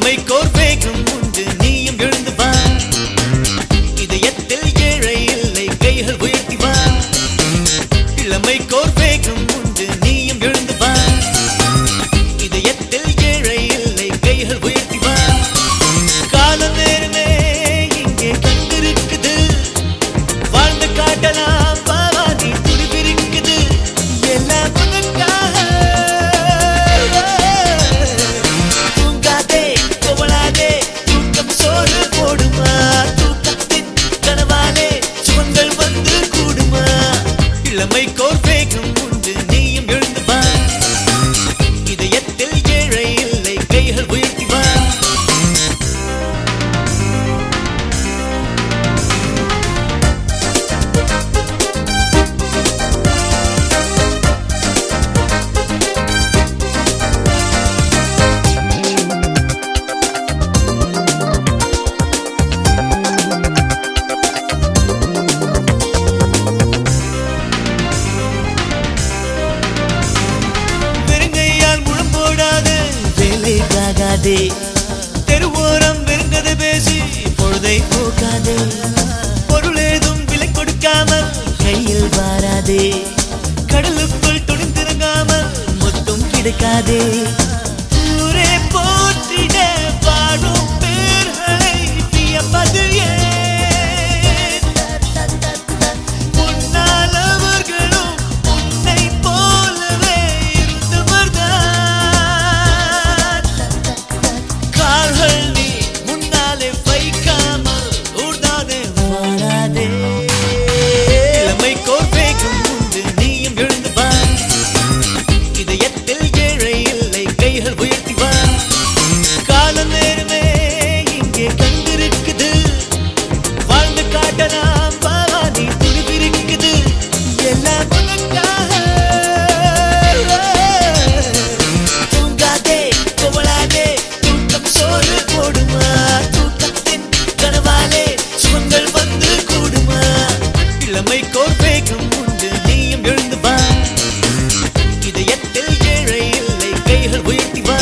இளமைக்கோர் வேகம் உண்டு நீயும் எழுந்து வா இதயத்தில் ஏழை இல்லை கைகள் உயர்த்தி வா இளமைக்கோர் வேகம் உண்டு நீயும் எழுந்து வா இதயத்தில் ஏழை இல்லை கைகள் உயர்த்தி வா கால நேரமே இங்கே கண்டிருக்குது வாழ்ந்து காட்டலாம் பாவா நீ துடிவிருக்குது எல்லாம் உனக்காக தூங்காதே கோவலாதே தூக்கம் சோறு போடுமா தூக்கத்தின் கனவாலே சுகங்கள் வந்து கூடுமா இளமை கோர் வேகம் உண்டு நீயும் எழுந்து வா இதயத்தில் ஏழை இல்லை கைகள் உயர்த்தி வா வெறுங்கையால் முழம் போடாது வேலை ஆகாதே தெருவோரம் வெறுங்கதை பேசி பொழுதை போக்காதே பொருள் ஏதும் விலை கொடுக்காமல் கையில் வாராதே கடலுக்குள் துணிந்திறங்காமல் மொத்தம் கிடைக்காதே ஊரே போற்றிட வாழும் பேர்களை வியப்பது ஏன் முன்னால் அவர்களும் உன்னை போலவே இருந்தவர்தான் கால்கள் நீ முன்னாலே வைக்காமல் ஊர்தானே வாராதே இளமைக்கோர் வேகம் உண்டு நீயும் எழுந்து வா இதயத்தில் ஏழை இல்லை கைகள் உயர்த்தி வா கால நேரமே இங்கே கண்டிருக்குது வாழ்ந்து காட்டலாம் பாவா நீ துடிவிருக்குது எல்லாம் உனக்காக தூங்காதே கோவலாதே தூக்கம் சோறு போடுமா தூக்கத்தின் கனவாலே சுகங்கள் வந்து கூடுமா இளமை கோர் வேகம் உண்டு நீயும் எழுந்து வா இதயத்தில் ஏழை இல்லை கைகள் உயர்த்தி வா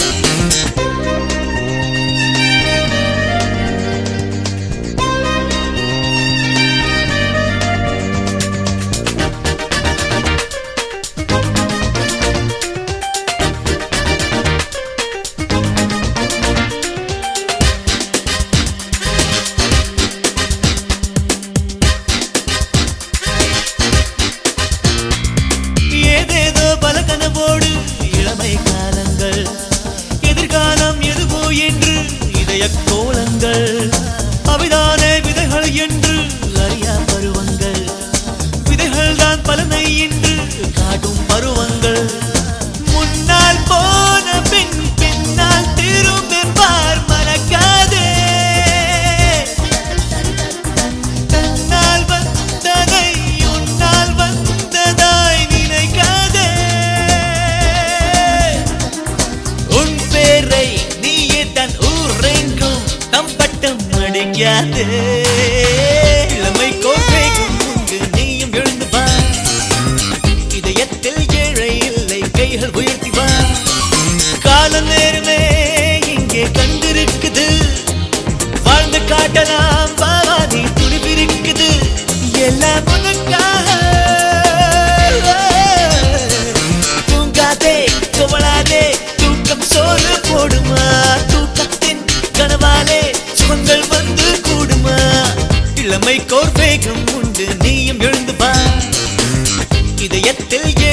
ஏதேதோ பல கனவோடு இளமை காலங்கள் எதிர்காலம் எதுவோ என்று இதய கோலங்கள் அவைதானே விதைகள் என்று அறியா பருவங்கள் விதைகள் தான் பலனை என்று காட்டும் பருவங்கள் முன்னால் போன பின் பின்னால் திரும்பி பார் மறக்காதே தன்னால் வந்ததை உன்னால் வந்ததாய் நினைக்காதே உன் பேரை நீயே தன் ஊரெங்கும் தம்பட்டம் அடிக்காதே இளமை கோப்பைக்கும் உண்டு நீயும் எழுந்து வா இதயத்தில் ஏழை இல்லை கைகள் உயர்த்தி வா கால நேரமே இங்கே கண்டிருக்குது வாழ்ந்து காட்டலாம் பாவா நீ துடிவிருக்குது எல்லாம் உனக்காக தூங்காதே கோவலாதே தூக்கம் சோறு போடுமா தூக்கத்தின் கனவாலே சுகங்கள் வந்து கூடுமா இளமை கோர் வேகம் உண்டு நீயும் எழுந்து வா இதயத்தில்